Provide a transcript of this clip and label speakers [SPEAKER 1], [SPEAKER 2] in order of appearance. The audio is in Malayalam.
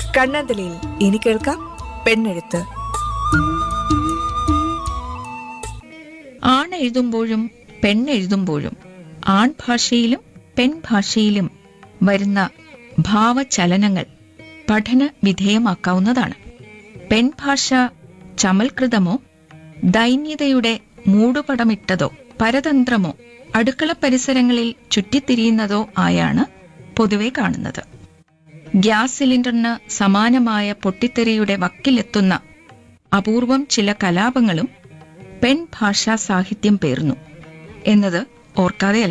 [SPEAKER 1] കണ്ണാന്തലയിൽ ഇനി കേൾക്കാം പെണ്ണെഴുത്ത്
[SPEAKER 2] ആണെഴുതുമ്പോഴും പെണ്ണെഴുതുമ്പോഴും ആൺഭാഷയിലും പെൺഭാഷയിലും വരുന്ന ഭാവചലനങ്ങൾ പഠന വിധേയമാക്കാവുന്നതാണ് പെൺഭാഷ ചമൽകൃതമോ ദൈന്യതയുടെ മൂടുപടമിട്ടതോ പരതന്ത്രമോ അടുക്കള പരിസരങ്ങളിൽ ചുറ്റിത്തിരിയുന്നതോ ആയാണ് പൊതുവെ കാണുന്നത് ഗ്യാസ് സിലിണ്ടറിന് സമാനമായ പൊട്ടിത്തെറിയുടെ വക്കിലെത്തുന്ന അപൂർവം ചില കലാപങ്ങളും പെൺഭാഷാ സാഹിത്യം പേർന്നു എന്നത് ഓർക്കാതെ